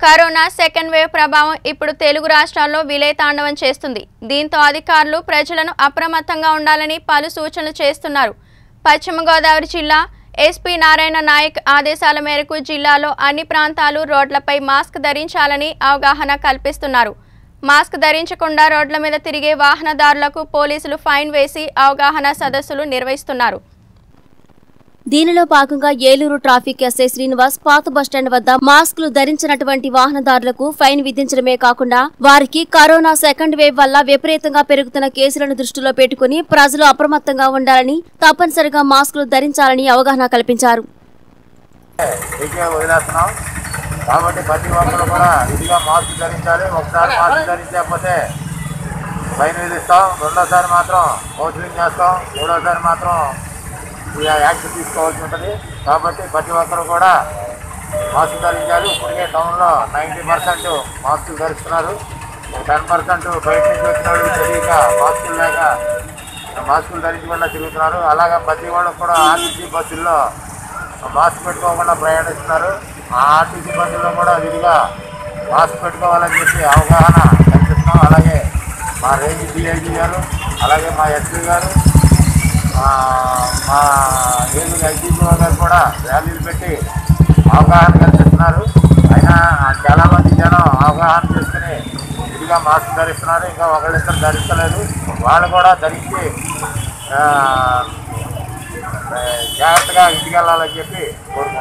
corona second wave ప్రభావం ఇప్పుడు తెలుగు రాష్ట్రాల్లో విలయతాండవం చేస్తుంది దీంతో అధికారులు ప్రజలను అప్రమత్తంగా ఉండాలని పలు సూచనలు చేస్తున్నారు పశ్చిమ గోదావరి జిల్లా ఎస్పీ నారాయణ నాయక్ ఆదేశాల మేరకు జిల్లాలో అన్ని ప్రాంతాలు రోడ్లపై మాస్క్ ధరించాలని అవగాహన కల్పిస్తున్నారు మాస్క్ ధరించకుండా రోడ్ల మీద తిరిగే వాహనదారులకు పోలీసులు ఫైన్ వేసి అవగాహన సదస్సులు నిర్వహిస్తున్నారు దీనిలో భాగంగా ఏలూరు ట్రాఫిక్ ఎస్ఐ శ్రీనివాస్ పాత బస్టాండ్ వద్ద మాస్కులు ధరించినటువంటి వాహనదారులకు ఫైన్ విధించడమే కాకుండా వారికి కరోనా సెకండ్ వేవ్ వల్ల విపరీతంగా పెరుగుతున్న కేసులను దృష్టిలో పెట్టుకుని ప్రజలు అప్రమత్తంగా ఉండాలని తప్పనిసరిగా మాస్కులు ధరించాలని అవగాహన కల్పించారు ఇటుగా వదిలేస్తున్నాం కాబట్టి ప్రతి ఒక్కరు కూడా ఇదిగా మాస్క్ ధరించాలి ఒకసారి మాస్క్ ధరించకపోతే ఫైన్ విధిస్తాం రెండోసారి మాత్రం కౌన్సిలింగ్ చేస్తాం మూడోసారి మాత్రం ఈ యాక్షన్ తీసుకోవాల్సి ఉంటుంది కాబట్టి ప్రతి ఒక్కరు కూడా మాస్క్ ధరించాలి ఇప్పటికే టౌన్లో నైంటీ పర్సెంట్ మాస్కులు ధరిస్తున్నారు టెన్ పర్సెంట్ బయట నుంచి వచ్చిన వాళ్ళు తెలియక మాస్కులు లేక మాస్కులు ధరించకుండా తిరుగుతున్నారు అలాగే ప్రతి వాళ్ళకు కూడా ఆర్టీసీ బస్సుల్లో మాస్క్ పెట్టుకోకుండా ప్రయాణిస్తున్నారు ఆ ఆర్టీసీ బస్సుల్లో కూడా విధిగా మాస్క్ పెట్టుకోవాలని చెప్పి అవగాహన కల్పిస్తున్నాం అలాగే మా రేంజ్ డిఐజీ గారు అలాగే మా ఎస్పీ గారు ఆ, మా ఏలూరు ఐటీపీ గారు కూడా ర్యాలీలు పెట్టి అవగాహన కల్పిస్తున్నారు అయినా చాలామంది జనం అవగాహన చేసుకుని విధిగా మాస్క్ ధరిస్తున్నారు ఇంకా ఒకళ్ళిద్దరు ధరించలేదు వాళ్ళు కూడా ధరించి ఆ, జాగ్రత్తగా ఇంటికి వెళ్ళాలని చెప్పి కోరుకుంటున్నాను